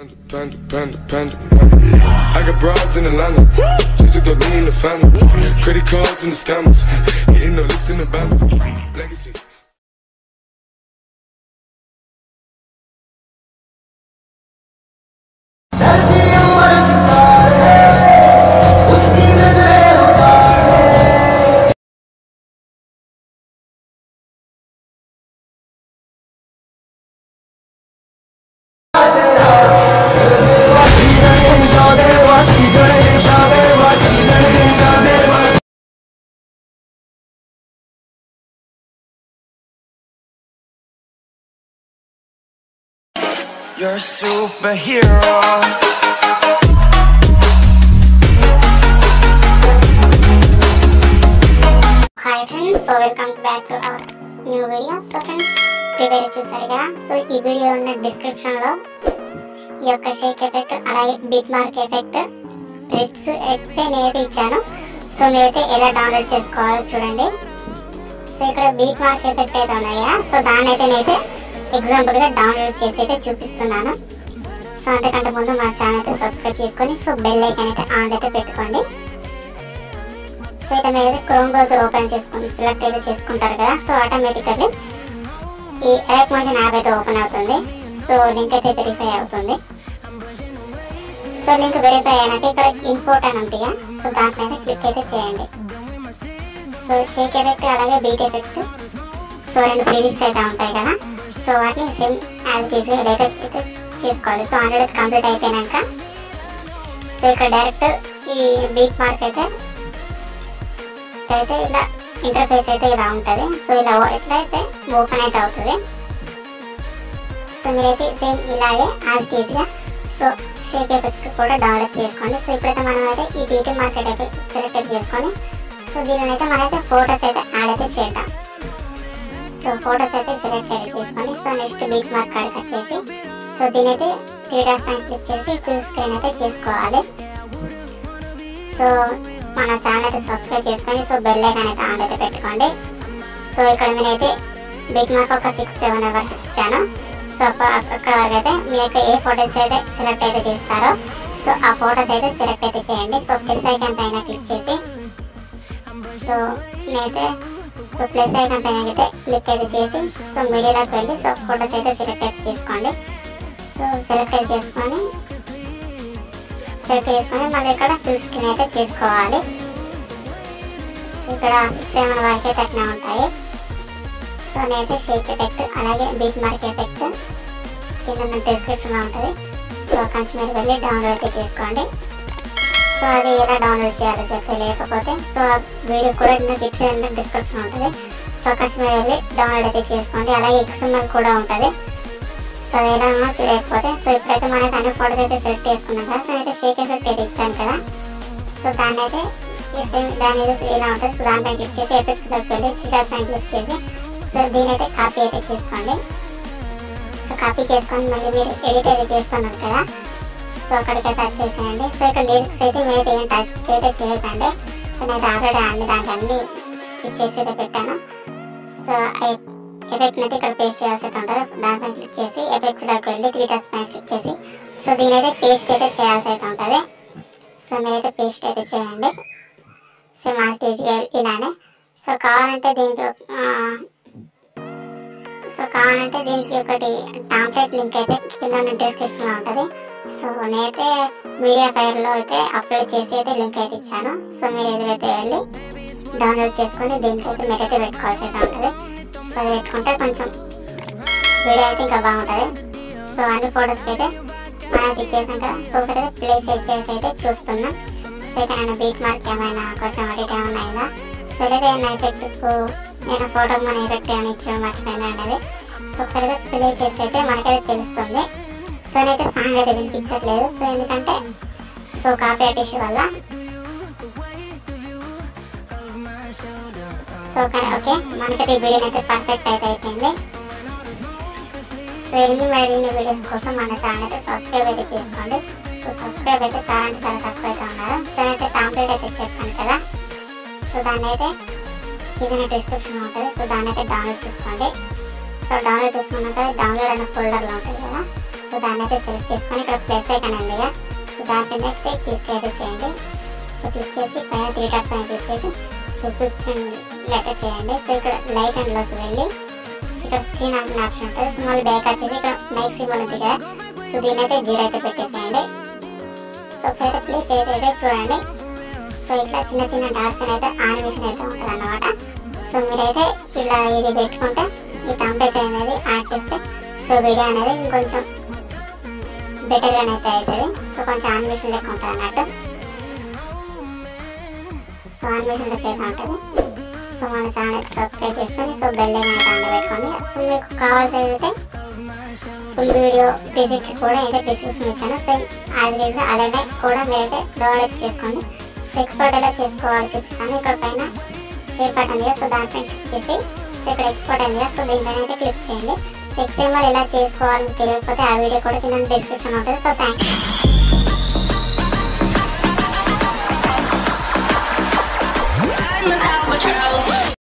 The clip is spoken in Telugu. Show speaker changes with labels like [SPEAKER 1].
[SPEAKER 1] Panda, panda, panda, panda. I got broads in Atlanta. Just to lean in the family. Credit cards and the scammers. Getting no licks in the band. Legacies.
[SPEAKER 2] You're a superhero.
[SPEAKER 3] Hi friends so welcome back to our new video so friends prepare చూసారు కదా సో ఈ వీడియో ఉన్న డిస్క్రిప్షన్ లో ఈ యొక్క షేక్ ఎఫెక్ట్ అలాగే బిట్ మార్క్ ఎఫెక్ట్ ట్రిక్స్ అయితే నేనైతే ఇచ్చాను సో మీరైతే ఎలా డౌన్లోడ్ చేసుకోవాలో చూడండి సో ఇక్కడ బీట్ మార్క్ ఎఫెక్ట్ అయితే ఉన్నాయి కదా సో దాన్ని అయితే నేనైతే ఎగ్జాంపుల్ గా డౌన్లోడ్ చేసి అయితే చూపిస్తున్నాను సో అంతకంటే ముందు మా ఛానల్ అయితే సబ్స్క్రైబ్ చేసుకొని సో బెల్ ఐకాన్ అయితే ఆన్ అయితే పెట్టుకోండి సో ఇట్లా మీరు క్రోమ్ బ్రౌజర్ ఓపెన్ చేసుకుని సెలెక్ట్ అయితే చేసుకుంటారు కదా సో ఆటోమేటికల్లీ ఈ ఎలక్ట్ మోషన్ యాప్ అయితే ఓపెన్ అవుతుంది సో లింక్ అయితే వెరిఫై అవుతుంది సో లింక్ వెరిఫై అయినాక ఇక్కడ ఇంపోర్ట్ అని ఉంది కదా సో దానిపైన క్లిక్ అయితే చేయండి సో షేక్ ఎఫెక్ట్ అలాగే బీట్ ఎఫెక్ట్ సో రెండు ప్లేలిస్ట్ అయితే ఉంటాయి కదా సో వాటిని సేమ్ యాజ్ ఈజీగా అయితే అయితే చేసుకోవాలి సో హండ్రెడ్ కంప్లీట్ అయిపోయినాక సో ఇక్కడ డైరెక్ట్ ఈ బీట్ మార్క్ అయితే అయితే ఇలా ఇంటర్ఫేస్ అయితే ఇలా ఉంటుంది సో ఇలా ఎట్లా అయితే ఓపెన్ అయితే అవుతుంది సో మీరైతే సేమ్ ఇలాగే యాజ్ ఈజీగా సో షేక్ ఎఫెక్ట్ కూడా డెవలప్ చేసుకోండి సో ఇప్పుడైతే మనం అయితే ఈ బ్యూటీ మార్కెట్ ఎఫెక్ట్ సెలెక్ట్ చేసుకొని సో దీనిని అయితే మనమైతే ఫొటోస్ అయితే యాడ్ అయితే చేద్దాం సో ఫొటోస్ అయితే సెలెక్ట్ అయితే చేసుకొని సో నెక్స్ట్ బీట్ మార్క్ కాడికి వచ్చేసి సో దీని అయితే త్రీ డాస్ పైన క్లిక్ చేసి ఫుల్ స్క్రీన్ అయితే చేసుకోవాలి సో మన ఛానల్ అయితే సబ్స్క్రైబ్ చేసుకొని సో బెల్ ఐకాన్ అయితే ఆన్ అయితే పెట్టుకోండి సో ఇక్కడ నేనైతే బిగ్ మార్క్ ఒక సిక్స్ సెవెన్ వరకు ఇచ్చాను సో అప్ప- అక్కడ వరకు అయితే మీ యొక్క ఏ ఫొటోస్ అయితే సెలెక్ట్ అయితే చేస్తారో సో ఆ ఫొటోస్ అయితే సెలెక్ట్ అయితే చేయండి సో ప్లస్ ఐకాన్ పైన క్లిక్ చేసి సో నేనైతే సో ప్లస్ ఐకాన్ పైన అయితే క్లిక్ అయితే చేసి సో మీడియాలోకి వెళ్ళి సో ఫొటోస్ అయితే సెలెక్ట్ అయితే చేసుకోండి సో సెలెక్ట్ అయితే చేసుకొని సెలెక్ట్ చేసుకొని మళ్ళీ ఇక్కడ ఫుల్ స్క్రీన్ అయితే చేసుకోవాలి సో ఇక్కడ సిక్స్ సెవెన్ వరకు అయితే అట్లా ఉంటాయి సో నేనైతే షేక్ ఎఫెక్ట్ అలాగే బీట్ మార్క్ ఎఫెక్ట్ కింద డిస్క్రిప్షన్లో ఉంటుంది సో అక్కడి నుంచి మీరు వెళ్ళి డౌన్లోడ్ అయితే చేసుకోండి సో అది ఎలా డౌన్లోడ్ చేయాలో చెప్తే లేకపోతే సో ఆ వీడియో కూడా నాకు ఇక్కడ డిస్క్రిప్షన్ ఉంటుంది సో అక్కడి నుంచి మీరు వెళ్ళి డౌన్లోడ్ అయితే చేసుకోండి అలాగే ఎక్స్ఎంఎల్ కూడా ఉంటుంది సో ఎలా ఉన్నా తెలియకపోతే సో ఇప్పుడైతే మనకి అన్ని ఫోటోస్ అయితే సెలెక్ట్ చేసుకున్నాం కదా సో అయితే షేక్ ఎఫెక్ట్ అయితే ఇచ్చాను కదా సో దాన్ని అయితే ఈ same దాని మీద ఇలా ఉంటుంది సో దానిపైన క్లిక్ చేసి ఎఫెక్ట్స్లోకి వెళ్ళి ఫిగర్స్ పైన క్లిక్ చేసి సో దీని అయితే కాపీ అయితే చేసుకోండి సో కాపీ చేసుకొని మళ్ళీ మీరు ఎడిట్ అయితే చేసుకున్నారు కదా సో అక్కడికి అయితే టచ్ చేసేయండి సో ఇక్కడ లిరిక్స్ అయితే మీరైతే ఏం టచ్ అయితే చేయకండి సో నేను ఆల్రెడీ అన్ని దానికి అన్ని క్లిక్ చేసి అయితే పెట్టాను సో ఎఫెక్ట్ అయితే ఇక్కడ పేస్ట్ చేయాల్సి అయితే ఉంటుంది దానిపైన క్లిక్ చేసి ఎఫెక్ట్స్లోకి వెళ్ళి త్రీ టచ్ పైన క్లిక్ చేసి సో దీని అయితే పేస్ట్ అయితే చేయాల్సి అయితే ఉంటుంది సో మీరైతే పేస్ట్ అయితే చేయండి సో మాస్ట్ ఈజీగా ఇలానే సో కావాలంటే దీనికి ఆ, సో కావాలంటే దీనికి ఒకటి టాంప్లెట్ లింక్ అయితే కింద డిస్క్రిప్షన్లో ఉంటుంది సో నేనైతే మీడియా ఫైర్లో అయితే అప్లోడ్ చేసి అయితే లింక్ అయితే ఇచ్చాను సో మీరు ఏదైతే వెళ్ళి డౌన్లోడ్ చేసుకొని దీనికి అయితే మీరైతే పెట్టుకోవాల్సి అయితే ఉంటుంది సో అది పెట్టుకుంటే కొంచెం వీడియో అయితే ఇంకా బాగుంటుంది సో అన్ని ఫొటోస్కి అయితే మనకి ఇచ్చేసాం కదా సో సరే ప్లేస్ చేసి అయితే చూస్తున్నాం సో ఇక్కడ నేను బీట్ మార్క్ ఏమైనా కొంచెం అడిట్ ఏమైనా అయిందా సో అయితే ఏమైనా ఎఫెక్ట్ నేను ఫోటో మన ఎఫెక్ట్ ఏమైనా ఇచ్చాను మర్చిపోయినా అనేది సో ఒకసారి అయితే ప్లే చేసి అయితే మనకైతే తెలుస్తుంది సో నేనైతే సాంగ్ అయితే వినిపించట్లేదు సో ఎందుకంటే సో కాపీ ఇష్యూ వల్ల సో ఓకే ఓకే మనకైతే ఈ వీడియో అయితే పర్ఫెక్ట్ అయితే అయిపోయింది సో ఎన్ని మరిన్ని వీడియోస్ కోసం మన ఛానల్ అయితే సబ్స్క్రైబ్ అయితే చేసుకోండి సో సబ్స్క్రైబ్ అయితే చాలా అంటే చాలా తక్కువ అయితే ఉన్నారు సో అయితే టాంప్లెట్ అయితే చెప్పాను కదా సో దాన్ని అయితే ఇది డిస్క్రిప్షన్ ఉంటుంది సో దాన్ని అయితే డౌన్లోడ్ చేసుకోండి సో డౌన్లోడ్ చేసుకున్నాక డౌన్లోడ్ అనే ఫోల్డర్లో ఉంటుంది కదా సో సో దాన్ని అయితే సెలెక్ట్ చేసుకొని ఇక్కడ ప్లస్ ఐకన్ ఉంది కదా సో దాని మీద అయితే క్లిక్ అయితే చేయండి సో క్లిక్ చేసి పైన త్రీ డాట్స్ పైన క్లిక్ చేసి సో ఫుల్ స్క్రీన్ లెటర్ చేయండి సో ఇక్కడ లైట్ అండ్లోకి వెళ్ళి సో ఇక్కడ స్క్రీన్ అంటే ఆప్షన్ ఉంటుంది సో మళ్ళీ బ్యాక్ వచ్చేసి ఇక్కడ మైక్ సింబల్ ఉంది కదా సో దీని అయితే జీరో అయితే పెట్టేసేయండి సో ఒకసారి అయితే ప్లే చేసి అయితే చూడండి సో ఇట్లా చిన్న చిన్న డాట్స్ అయితే యానిమేషన్ అయితే ఉంటుంది అన్నమాట సో మీరైతే ఇలా ఇది పెట్టుకుంటే ఈ టెంప్లెట్ అనేది యాడ్ చేస్తే సో వీడియో అనేది ఇంకొంచెం బెటర్గా అయితే అవుతుంది సో కొంచెం యానిమేషన్ లెక్క ఉంటుంది అన్నట్టు సో యానిమేషన్ లెక్క అయితే ఉంటుంది సో మన ఛానల్ సబ్స్క్రైబ్ చేసుకొని సో బెల్ అయితే ఆన్ పెట్టుకోండి సో మీకు కావాల్సి అయితే ఫుల్ వీడియో బేసిక్ కూడా అయితే డిస్క్రిప్షన్ ఇచ్చాను సో యాజ్ ఈజ్ అలానే కూడా మీరైతే డౌన్లోడ్ చేసుకోండి సో ఎక్స్పోర్ట్ ఎలా చేసుకోవాలో చూపిస్తాను ఇక్కడ పైన షేర్ బటన్ మీద సో దానిపైన క్లిక్ చేసి సో ఇక్కడ ఎక్స్పోర్ట్ అయింది కదా సో దీనిపైన అయితే క్లిక్ చేయండి సో ఎక్స్ఎంఎల్ ఎలా చేసుకోవాలని తెలియకపోతే ఆ వీడియో కూడా కింద డిస్క్రిప్షన్ ఉంటుంది so thanks
[SPEAKER 2] I'm an albatross.